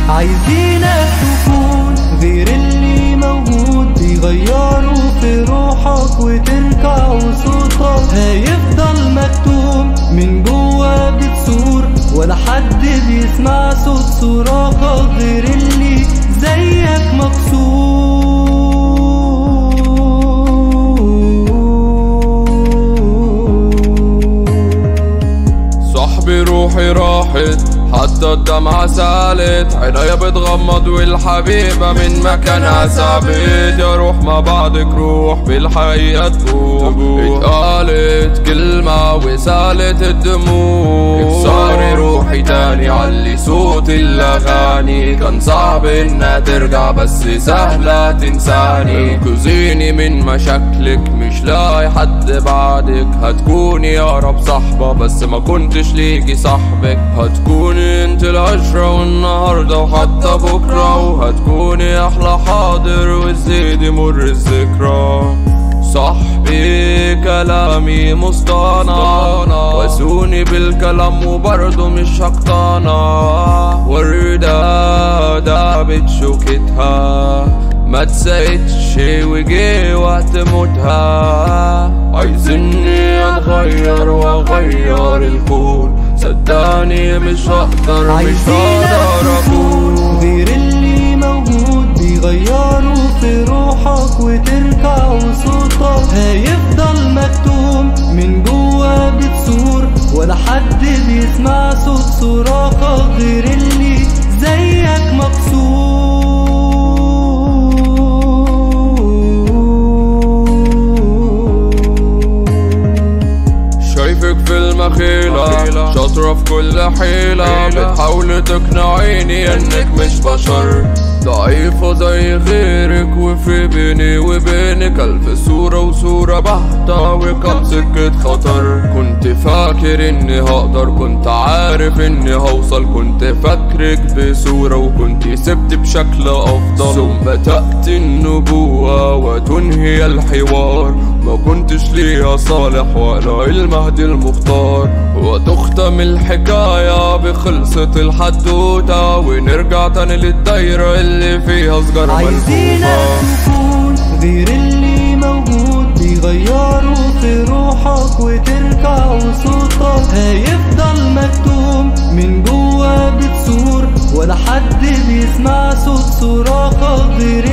عايزينك تكون غير اللي موجود بيغيروا في روحك وترجع وصوتك هيفضل مكتوم من جوا بتصور ولا حد بيسمع صوت صراخك غير اللي زيك مكسور صاحبي روحي راحت حتى الدمعة سالت عينيا بتغمض والحبيبة من مكانها ثابت يا روح ما بعدك روح بالحقيقة تفوق اتقالت كلمة وسالت الدموع صار روحي تاني علي صوت الأغاني كان صعب انها ترجع بس سهلة تنساني انقذيني من مشاكلك مش لاقي حد بعدك هتكوني أقرب صاحبة بس ما كنتش ليكي صاحبك هتكوني انت العشرة والنهاردة وحتى بكرة وهتكوني أحلى حاضر وتزيد مر الذكرى صاحبي كلامي مصطنع واسوني بالكلام وبرضه مش هقتنع وردة دعبت شوكتها ما تسقتش وجي وقت موتها عايزني اتغير واغير الكون صدقني مش هقدر مش عايزينك هقدر اكون تكون غير اللي موجود بيغيروا في روحك وترجع وصوتك هيفضل مكتوم من جوا بتصور ولا حد بيسمع صوت صراخك غير اللي زيك مكسور شايفك في المخيلة شاطرة في كل حيلة بتحاول تقنعيني انك مش بشر ضعيفة زي غيرك وفي بيني وبينك ألف صورة وصورة بحتة وكم سكة خطر كنت فاكر اني هقدر كنت عارف اني هوصل كنت فاكرك بصورة وكنت سبت بشكل أفضل ثم تأتي النبوة وتنهي الحوار ما كنتش ليها صالح ولا المهدي المختار وتختم الحكاية بخلصة الحدوتة ونرجع تاني للدايرة اللي فيها سجارة عايزينك ملفوفة تكون غير اللي موجود بيغيروا في روحك وترجع وصوتك هيفضل مكتوم من جوا بتصور ولا حد بيسمع صوت صراخك غير